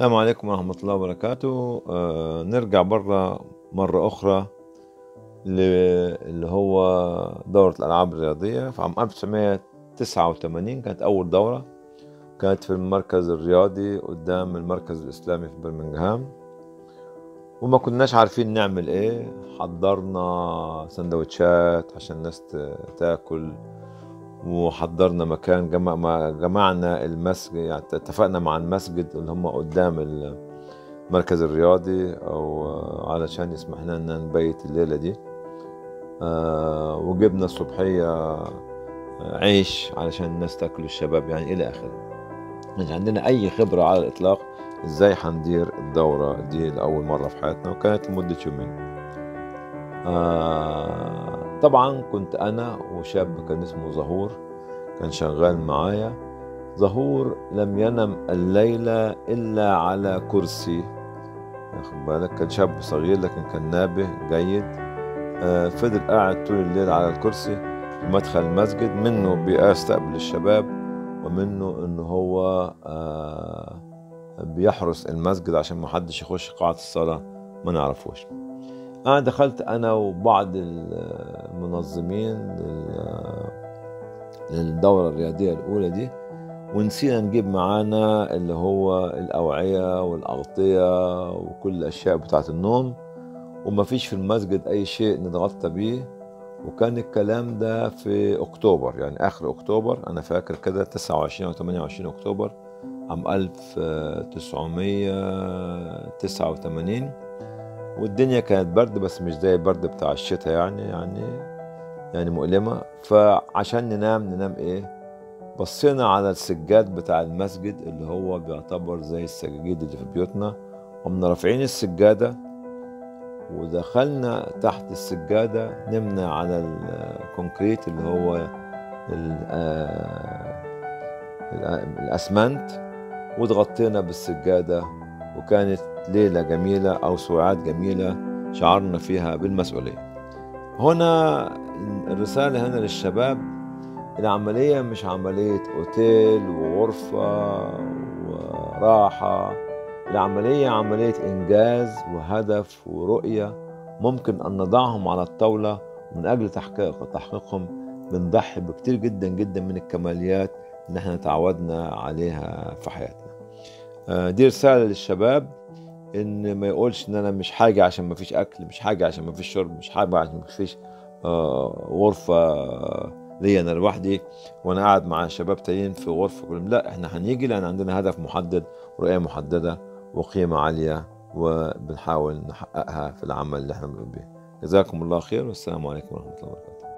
السلام عليكم ورحمة الله وبركاته آه نرجع برا مرة أخرى ل- اللي هو دورة الألعاب الرياضية في عام 1989 كانت أول دورة كانت في المركز الرياضي قدام المركز الإسلامي في برمنغهام وما كناش عارفين نعمل إيه حضرنا سندوتشات عشان الناس ت- تاكل وحضرنا مكان جمع ما- جمعنا المسجد يعني اتفقنا مع المسجد اللي هم قدام المركز الرياضي او آه، علشان يسمح لنا نبيت الليله دي آه، وجبنا الصبحيه آه، عيش علشان الناس تاكل الشباب يعني الى اخره مش عندنا اي خبره على الاطلاق ازاي هندير الدوره دي لاول مره في حياتنا وكانت لمده يومين آه طبعا كنت انا وشاب كان اسمه ظهور كان شغال معايا ظهور لم ينم الليلة إلا على كرسي واخد بالك كان شاب صغير لكن كان نابه جيد آه فضل قاعد طول الليل على الكرسي في مدخل المسجد منه بيستقبل الشباب ومنه انه هو آه بيحرس المسجد عشان ما حدش يخش قاعة الصلاة ما نعرفوش انا دخلت انا وبعض المنظمين لل- للدورة الرياضية الأولى دي ونسينا نجيب معانا اللي هو الأوعية والأغطية وكل الأشياء بتاعة النوم وما فيش في المسجد أي شيء نتغطى بيه وكان الكلام ده في أكتوبر يعني آخر أكتوبر أنا فاكر كده 29 أو 28 أكتوبر عام 1989 والدنيا كانت برد بس مش زي البرد بتاع الشتاء يعني يعني يعني مؤلمة فعشان ننام ننام ايه بصينا على السجاد بتاع المسجد اللي هو بيعتبر زي السجاجيد اللي في بيوتنا قمنا رافعين السجادة ودخلنا تحت السجادة نمنا على الكونكريت اللي هو ال- آه، الأ- الأسمنت واتغطينا بالسجادة وكانت ليلة جميلة أو ساعات جميلة شعرنا فيها بالمسؤولية هنا الرسالة هنا للشباب العملية مش عملية أوتيل وغرفة وراحة العملية عملية إنجاز وهدف ورؤية ممكن أن نضعهم على الطاولة من أجل تحقيق تحقيقهم بنضحي بكتير جدا جدا من الكماليات اللي احنا تعودنا عليها في حياتنا آه، دي رسالة للشباب ان ما يقولش ان انا مش حاجة عشان ما فيش اكل مش حاجة عشان ما فيش شرب مش حاجة عشان ما فيش آه، غرفة آه، ليا انا لوحدي وانا قاعد مع شباب تانيين في غرفة كلهم لا احنا هنيجي لان عندنا هدف محدد رؤية محددة وقيمة عالية وبنحاول نحققها في العمل اللي احنا بنقوم بيه جزاكم الله خير والسلام عليكم ورحمة الله وبركاته